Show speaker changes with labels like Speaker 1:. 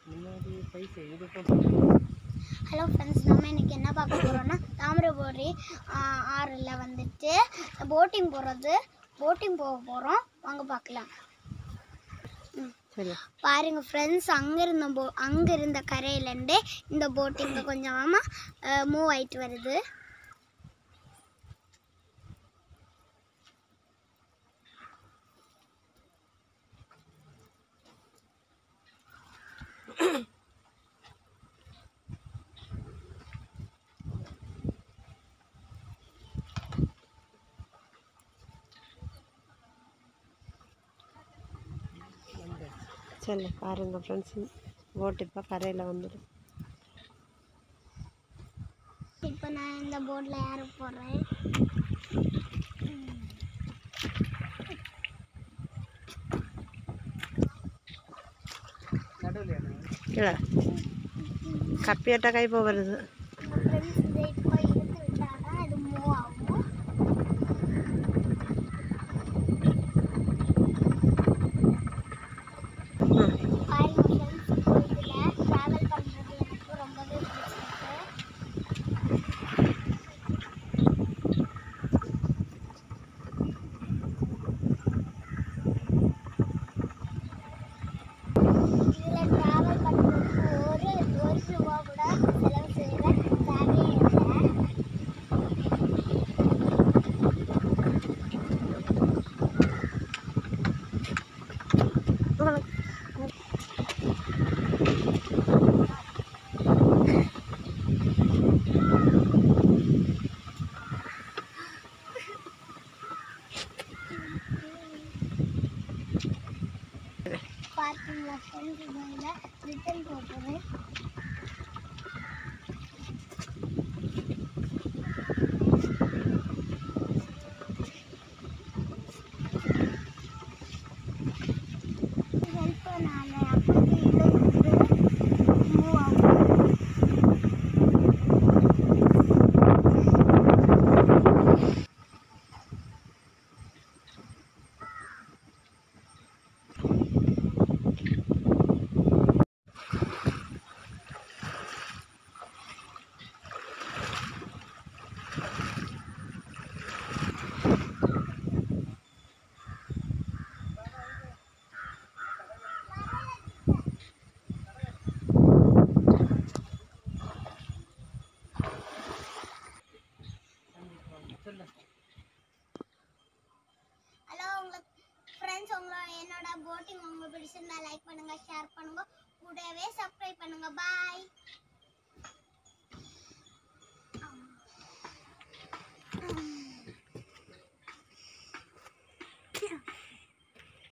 Speaker 1: முன்னாடி பைசா இது
Speaker 2: hello friends நம்ம இன்னைக்கு என்ன பார்க்க போகிறோம்னா தாமிரபரணி ஆறில் வந்துட்டு போட்டிங் போகிறது போட்டிங் போக போகிறோம் வாங்க பார்க்கலாம்
Speaker 1: சரி
Speaker 2: பாருங்க ஃப்ரெண்ட்ஸ் அங்கே இருந்த போ அங்கே இருந்த கரையிலேருந்து இந்த போட்டிங்க கொஞ்சமாக மூவ் ஆயிட்டு வருது
Speaker 1: சரி பாருங்க ஃப்ரெண்ட்ஸ் போட் இப்போ கரையில் வந்துடும்
Speaker 2: இப்போ நான் இந்த போட்டில் ஏற போகிறேன்
Speaker 1: கீழே கப்பியாட்டா கை போ வருது
Speaker 2: இந்த ஃப்ரெண்ட்ஸ் இதை இப்போ இழுத்து விட்டால் தான் இது மூவ் ஆகும்
Speaker 1: ம்
Speaker 2: பாருங்க ஃப்ரெண்ட்ஸ் இப்போ இதில் ட்ராவல் பண்ணுறது எனக்கு ரொம்பவே பிடிச்சிருக்கு இதில் ட்ராவல் பண்ணுறதுக்கு ஒரு ஒரு ரூபா கூட செலவு செய்கிற தேவையே இல்லை பார்க்கிங்கில் ஃப்ரெண்ட்ஸ் இதில் ரிட்டன் போட்டுறேன் ஹெல்ப் நான் அப்படி இழுத்து மூவ் ஆகும் ஹலோ உங்களுக்கு ஃப்ரெண்ட்ஸ் உங்களோட என்னோட போட்டிங் உங்களுக்கு பிடிச்சிருந்தா லைக் பண்ணுங்க ஷேர் பண்ணுங்க கூடவே சப்ஸ்கிரைப் பண்ணுங்க பாய்